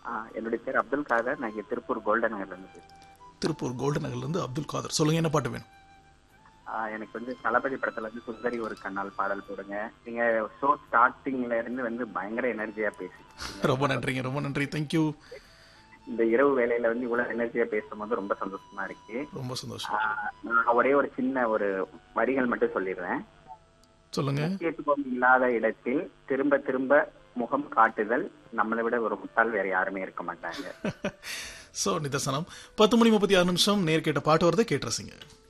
ஆ, என்னுடைய பேர் அப்துல் காதர் நான் இங்க திருப்பூர் கோல்டன் நகர்ல இருந்து பேசுறேன் திருப்பூர் கோல்டன் நகர்ல இருந்து அப்துல் காதர் சொல்லுங்க என்ன பாட்டு வேணும் ஆ, எனக்கு வந்து தளபதி படத்துல இருந்து சுந்தரி ஒரு கண்ணால் பாடல் போடுங்க நீங்க ஷோ ஸ்டார்டிங்ல இருந்து வந்து பயங்கர எனர்ஜியா பேசி ரொம்ப நன்றிங்க ரொம்ப நன்றி தேங்க்யூ இந்த இரவு வேலையில வந்து இவ்வளவு எனர்ஜியா பேசும்போது ரொம்ப சந்தோஷமா இருக்கு ரொம்ப சந்தோஷம் ஆ, நான் ஒரே ஒரு சின்ன ஒரு வரிகள் மட்டும் சொல்லிடுறேன் சொல்லுங்க முக்கியத்துவம் இல்லாத இடத்தில் திரும்ப திரும்ப முகம் காட்டுதல் நம்மளை விட ஒரு முட்டாள் வேற யாருமே இருக்க மாட்டாங்க சோ நிதர்சனம் பத்து மணி முப்பத்தி ஆறு நிமிஷம் நேர் கேட்ட பாட்டு வரதை கேட்டுறசிங்க